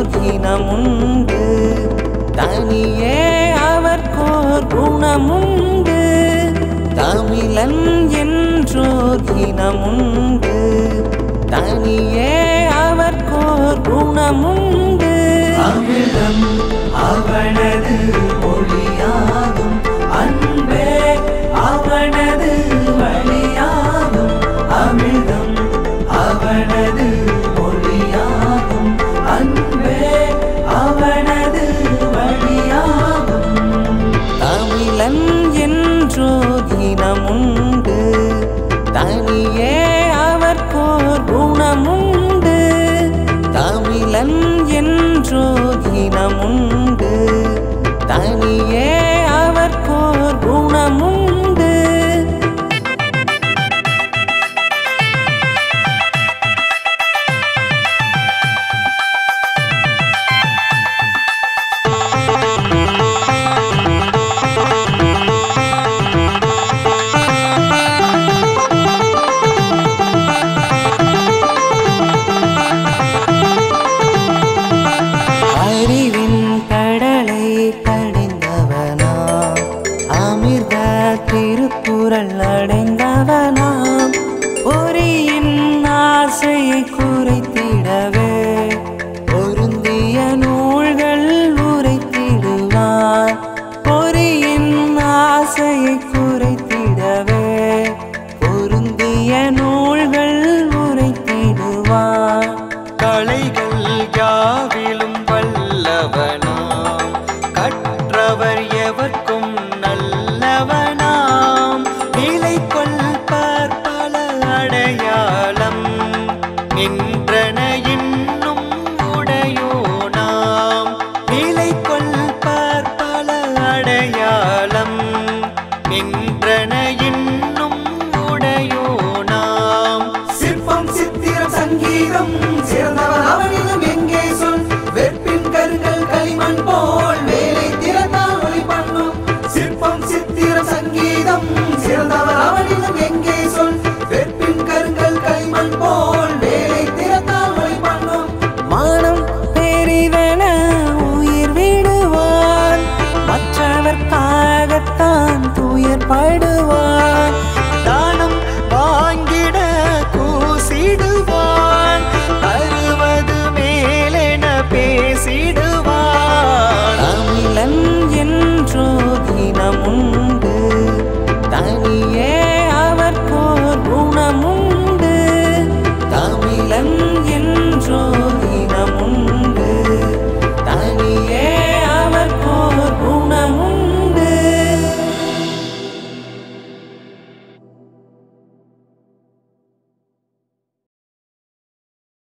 என்றோர் இனமுண்டு தனியே அவர்கோர் குணமுண்டு தமிழன் என்றோர் இனமுண்டு தனியே அவர்கோர் குணமுண்டு அமிர்தம் அவனது மொழியாகும் அன்பே அவனது வழியாகும் அமிர்தம் அவனது மொழியாகும் அன்பே அவனது வழியாகும் தமிழன் என்றோர் இனமுண்டு தனியே அவர்கோர் குணமுண்டு தமிழன் என்றோர் இனமுண்டு தனியே அவர்கோர் குணமுண்டு அறிவின் கடலை கடைந்தவனாம் அமிர்த திருக்குறள் அடைந்தவனாம் பொறியின் ஆசையை குறைத்திடவே பொருந்திய நூல்கள் உரைத்திடுவான் பொறியின் ஆசையை குறைத்திடவே பொருந்திய நூல்கள் உரைத்திடுவான் கலைகள் யாவும்